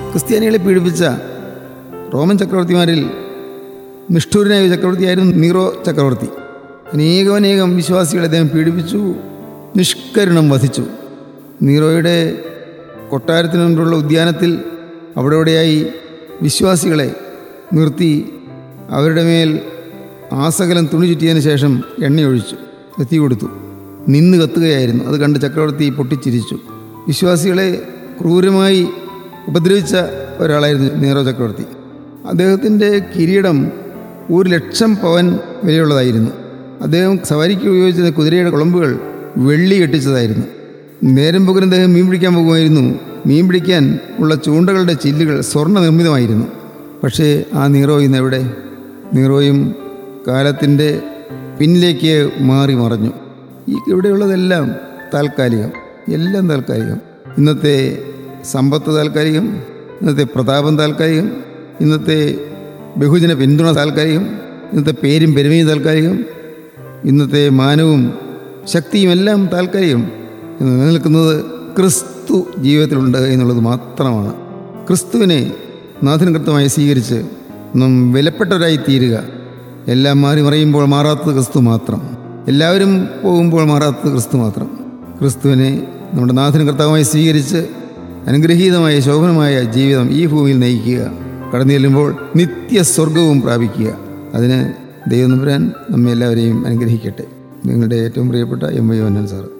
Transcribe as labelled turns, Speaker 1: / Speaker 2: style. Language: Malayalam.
Speaker 1: ക്രിസ്ത്യാനികളെ പീഡിപ്പിച്ച റോമൻ ചക്രവർത്തിമാരിൽ നിഷ്ഠൂരനായ ഒരു ചക്രവർത്തിയായിരുന്നു നീറോ ചക്രവർത്തി അനേകമനേകം വിശ്വാസികളെ അദ്ദേഹം പീഡിപ്പിച്ചു നിഷ്കരുണം വധിച്ചു നീറോയുടെ കൊട്ടാരത്തിന് മുൻപുള്ള ഉദ്യാനത്തിൽ അവിടെ ഇവിടെയായി വിശ്വാസികളെ നിർത്തി അവരുടെ മേൽ ആസകലം തുണി ചുറ്റിയതിന് ശേഷം എണ്ണയൊഴിച്ചു എത്തി കൊടുത്തു നിന്ന് കത്തുകയായിരുന്നു അത് കണ്ട് ചക്രവർത്തി പൊട്ടിച്ചിരിച്ചു വിശ്വാസികളെ ക്രൂരമായി ഉപദ്രവിച്ച ഒരാളായിരുന്നു നീറോ ചക്രവർത്തി അദ്ദേഹത്തിൻ്റെ കിരീടം ഒരു ലക്ഷം പവൻ വിലയുള്ളതായിരുന്നു അദ്ദേഹം സവാരിക്ക് ഉപയോഗിച്ച കുതിരയുടെ കുളമ്പുകൾ വെള്ളി കെട്ടിച്ചതായിരുന്നു നേരം പകരം അദ്ദേഹം മീൻ പിടിക്കാൻ പോകുമായിരുന്നു മീൻ പിടിക്കാൻ ഉള്ള ചൂണ്ടകളുടെ ചില്ലുകൾ സ്വർണ്ണ നിർമ്മിതമായിരുന്നു പക്ഷേ ആ നീറോ ഇന്ന് എവിടെ നീറോയും കാലത്തിൻ്റെ പിന്നിലേക്ക് മാറി മറഞ്ഞു ഈ ഇവിടെയുള്ളതെല്ലാം താൽക്കാലികം എല്ലാം താൽക്കാലികം ഇന്നത്തെ സമ്പത്ത് താൽക്കാലികം ഇന്നത്തെ പ്രതാപം താൽക്കാലികം ഇന്നത്തെ ബഹുജന പിന്തുണ താൽക്കാലികം ഇന്നത്തെ പേരും പെരുമയും താൽക്കാലികം ഇന്നത്തെ മാനവും ശക്തിയും എല്ലാം താൽക്കാലികം ഇന്ന് നിലനിൽക്കുന്നത് ക്രിസ്തു ജീവിതത്തിലുണ്ട് എന്നുള്ളത് മാത്രമാണ് ക്രിസ്തുവിനെ നാഥനകൃത്യമായി സ്വീകരിച്ച് നാം വിലപ്പെട്ടവരായി തീരുക എല്ലാം മാറി മറയുമ്പോൾ മാറാത്തത് ക്രിസ്തു മാത്രം എല്ലാവരും പോകുമ്പോൾ മാറാത്തത് ക്രിസ്തു മാത്രം ക്രിസ്തുവിനെ നമ്മുടെ നാഥന കർത്താവുമായി സ്വീകരിച്ച് അനുഗ്രഹീതമായ ശോഭനമായ ജീവിതം ഈ ഭൂമിയിൽ നയിക്കുക കടന്നു ചെല്ലുമ്പോൾ നിത്യസ്വർഗവും പ്രാപിക്കുക അതിന് ദൈവം നമ്പുരാൻ നമ്മെ എല്ലാവരെയും അനുഗ്രഹിക്കട്ടെ നിങ്ങളുടെ ഏറ്റവും പ്രിയപ്പെട്ട എം വൈ വന്നൻ സാറ്